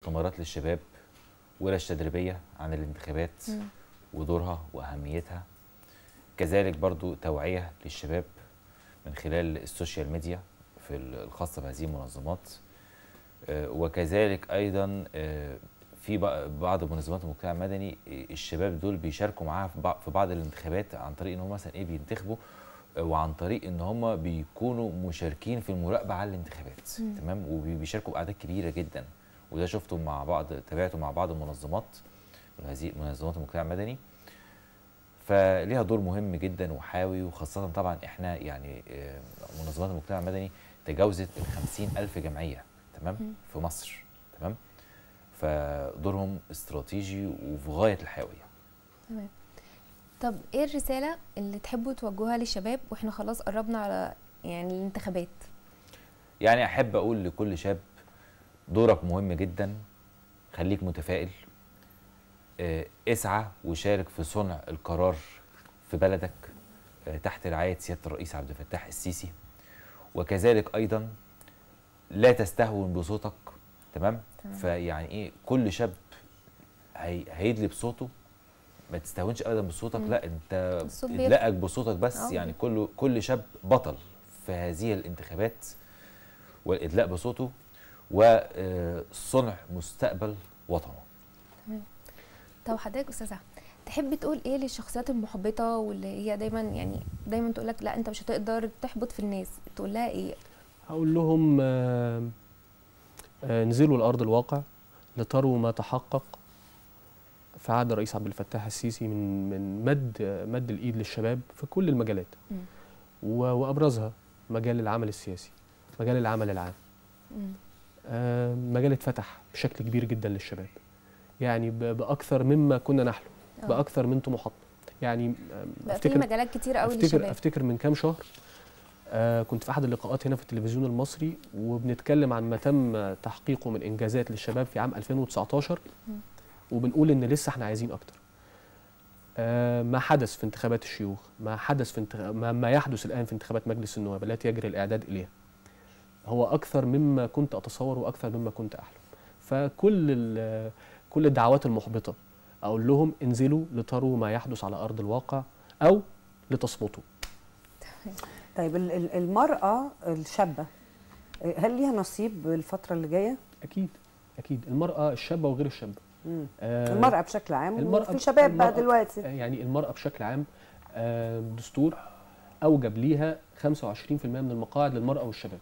مؤتمرات للشباب ورش تدريبيه عن الانتخابات مم. ودورها واهميتها كذلك برضو توعيه للشباب من خلال السوشيال ميديا في ال- الخاصه بهذه المنظمات آه، وكذلك ايضا آه، في بق- بعض منظمات المجتمع المدني آه، الشباب دول بيشاركوا معاها في بع- في بعض الانتخابات عن طريق ان هم مثلا ايه بينتخبوا آه، وعن طريق ان هم بيكونوا مشاركين في المراقبه على الانتخابات مم. تمام وبيشاركوا باعداد كبيره جدا وده شفته مع بعض تابعته مع بعض المنظمات من هذه منظمات المجتمع المدني فليها دور مهم جدا وحيوي وخاصة طبعا احنا يعني آه، منظمات المجتمع المدني تجاوزت ال 50 ألف جمعية تمام مم. في مصر تمام فدورهم استراتيجي وفي غاية الحيوية تمام طب ايه الرساله اللي تحبوا توجهوها للشباب واحنا خلاص قربنا على يعني الانتخابات يعني أحب أقول لكل شاب دورك مهم جدا خليك متفائل آه، اسعى وشارك في صنع القرار في بلدك آه، تحت رعاية سيادة الرئيس عبد الفتاح السيسي وكذلك أيضا لا تستهون بصوتك تمام تمام. فيعني إيه كل شاب هي هيدلي بصوته ما تستهونش ابدا بصوتك مم. لا انت الصوت بيفرق. ادلائك بصوتك بس آه. يعني كل كل شاب بطل في هذه الانتخابات والادلاء بصوته وصنع مستقبل وطنه طب حضرتك استاذ احمد تحب تقول ايه للشخصيات المحبطه واللي هي دايما يعني دايما تقول لك لا انت مش هتقدر تحبط في الناس تقول لها ايه هقول لهم آه، آه، انزلوا لأرض الواقع لتروا ما تحقق في عهد الرئيس عبد الفتاح السيسي من من مد آه، مد الإيد للشباب في كل المجالات مم. و- وأبرزها مجال العمل السياسي مجال العمل العام مم. آه، مجال اتفتح بشكل كبير جدا للشباب يعني ب- بأكثر مما كنا نحلم آه. بأكثر من طموحاتنا يعني آه، بقى في مجالات كتير قوي افتكر للشباب افتكر من كام شهر آه كنت في احد اللقاءات هنا في التلفزيون المصري وبنتكلم عن ما تم تحقيقه من انجازات للشباب في عام 2019 مم. وبنقول ان لسه احنا عايزين اكتر آه ما حدث في انتخابات الشيوخ ما حدث في انتخ... ما, ما يحدث الان في انتخابات مجلس النواب التي يجري الاعداد اليها هو اكثر مما كنت اتصور واكثر مما كنت احلم فكل ال- كل الدعوات المحبطه اقول لهم انزلوا لتروا ما يحدث على ارض الواقع او لتصمتوا طيب ال- ال- المرأة الشابة هل ليها نصيب الفترة اللي جاية؟ اكيد اكيد المراه الشابه وغير الشابه مم. آه، المرأة بشكل عام المرأة وفي الشباب بقى المرأة- دلوقتي يعني المراه بشكل عام آه، دستور اوجب ليها 25% من المقاعد للمراه والشباب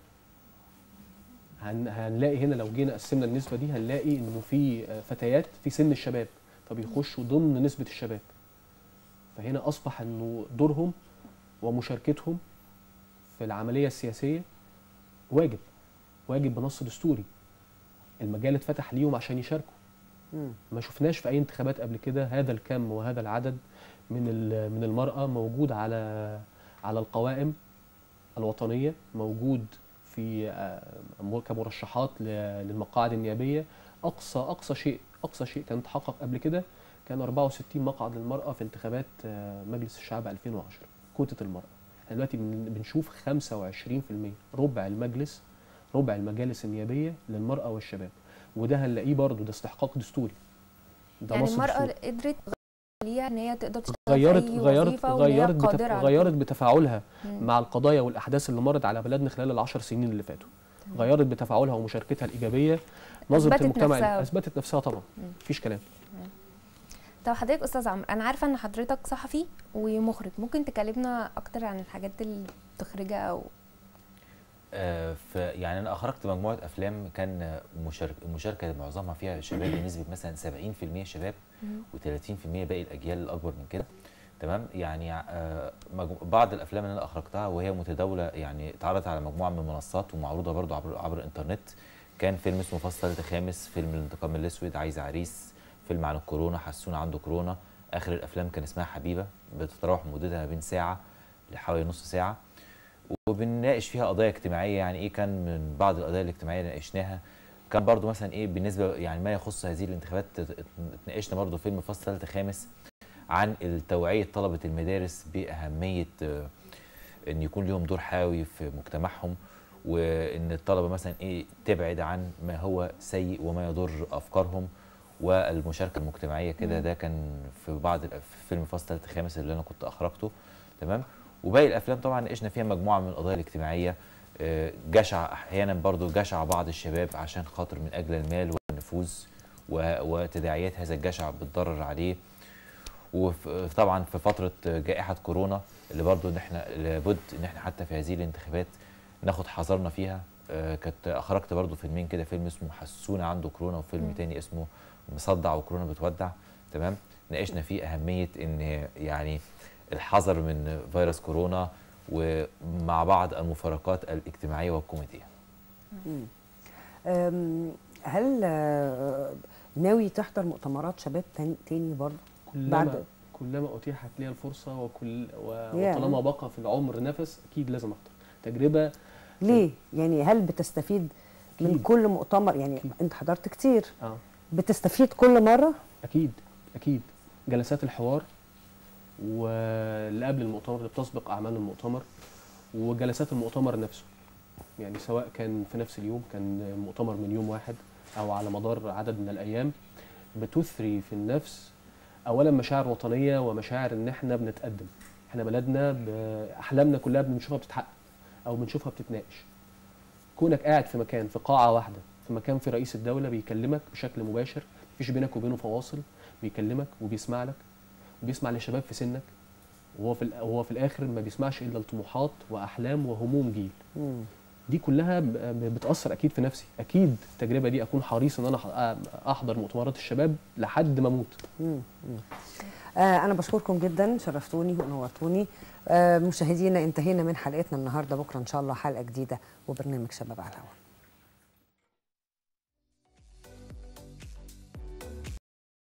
هن هنلاقي هنا لو جينا قسمنا النسبه دي هنلاقي انه في آه، فتيات في سن الشباب فبيخشوا ضمن نسبه الشباب فهنا اصبح انه دورهم ومشاركتهم في العمليه السياسيه واجب واجب بنص دستوري المجال اتفتح ليهم عشان يشاركوا مم. ما شفناش في اي انتخابات قبل كده هذا الكم وهذا العدد من ال- من المرأة موجود على على القوائم الوطنية موجود في آه، م- كمرشحات ل- للمقاعد النيابية أقصى أقصى شيء أقصى شيء كان تحقق قبل كده كان 64 مقعد للمرأة في انتخابات آه، مجلس الشعب 2010 كوتة المرأة احنا دلوقتي بن- بنشوف 25% ربع المجلس ربع المجالس النيابية للمرأة والشباب وده هنلاقيه برضه ده استحقاق دستوري ده يعني نص المراه دستوري. قدرت ليها ان هي تقدر تشتغل غيرت في أي غيرت وظيفة وإن هي غيرت بتف... قادرة على غيرت كده. بتفاعلها مم. مع القضايا والاحداث اللي مرت على بلدنا خلال العشر سنين اللي فاتوا تمام. غيرت بتفاعلها ومشاركتها الايجابيه نظره أثبتت المجتمع نفسها. اثبتت نفسها طبعا مم. مفيش كلام طب حضرتك استاذ عمرو انا عارفه ان حضرتك صحفي ومخرج ممكن تكلمنا اكتر عن الحاجات اللي بتخرجها او آه، ف يعني انا اخرجت مجموعه افلام كان مشارك المشاركه معظمها فيها شباب بنسبه مثلا 70% شباب و30% باقي الاجيال الاكبر من كده تمام يعني آه، مجمو- بعض الافلام اللي انا اخرجتها وهي متداوله يعني اتعرضت على مجموعه من المنصات ومعروضه برضو عبر عبر الانترنت كان فيلم اسمه فصل خامس فيلم الانتقام الاسود عايز عريس فيلم عن الكورونا حسون عنده كورونا اخر الافلام كان اسمها حبيبه بتتراوح مدتها ما بين ساعه لحوالي نص ساعه وبنناقش فيها قضايا اجتماعيه يعني ايه كان من بعض القضايا الاجتماعيه اللي ناقشناها كان برضو مثلا ايه بالنسبه يعني ما يخص هذه الانتخابات ات- اتناقشنا برضو فيلم فصل ثالثه خامس عن التوعيه طلبه المدارس باهميه آه، ان يكون لهم دور حيوي في مجتمعهم وان الطلبه مثلا ايه تبعد عن ما هو سيء وما يضر افكارهم والمشاركه المجتمعيه كده ده كان في بعض الأف- في فيلم فاصل ثالث خامس اللي انا كنت اخرجته تمام وباقي الافلام طبعا ناقشنا فيها مجموعه من القضايا الاجتماعيه آه، جشع احيانا برضو جشع بعض الشباب عشان خاطر من اجل المال والنفوذ و- وتداعيات هذا الجشع بتضرر عليه وطبعا في فتره جائحه كورونا اللي برضو ان احنا لابد ان احنا حتى في هذه الانتخابات ناخد حذرنا فيها آه، كنت اخرجت برضو فيلمين كده فيلم اسمه حسونا عنده كورونا وفيلم مم. تاني اسمه مصدع وكورونا بتودع تمام ناقشنا فيه اهميه ان يعني الحذر من فيروس كورونا ومع بعض المفارقات الاجتماعيه والكوميديه مم. أم، هل آه، ناوي تحضر مؤتمرات شباب تاني, تاني برضه كلما بعد- كلما اتيحت لي الفرصه وكل و- يا. وطالما بقى في العمر نفس اكيد لازم احضر تجربه ليه يعني هل بتستفيد من أكيد. كل مؤتمر يعني أكيد. انت حضرت كتير اه بتستفيد كل مره اكيد اكيد جلسات الحوار واللي قبل المؤتمر اللي بتسبق اعمال المؤتمر وجلسات المؤتمر نفسه يعني سواء كان في نفس اليوم كان مؤتمر من يوم واحد او على مدار عدد من الايام بتثري في النفس اولا مشاعر وطنيه ومشاعر ان احنا بنتقدم احنا بلدنا باحلامنا كلها بنشوفها بتتحقق او بنشوفها بتتناقش كونك قاعد في مكان في قاعه واحده في مكان في رئيس الدوله بيكلمك بشكل مباشر مفيش بينك وبينه فواصل بيكلمك وبيسمع لك وبيسمع لشباب في سنك وهو في الآ- وهو في الاخر ما بيسمعش الا لطموحات واحلام وهموم جيل مم. دي كلها ب- ب- بتاثر اكيد في نفسي اكيد التجربه دي اكون حريص ان انا ح- احضر مؤتمرات الشباب لحد ما اموت مم. مم. آه انا بشكركم جدا شرفتوني ونورتوني آه مشاهدينا انتهينا من حلقتنا النهارده بكره ان شاء الله حلقه جديده وبرنامج شباب على الهواء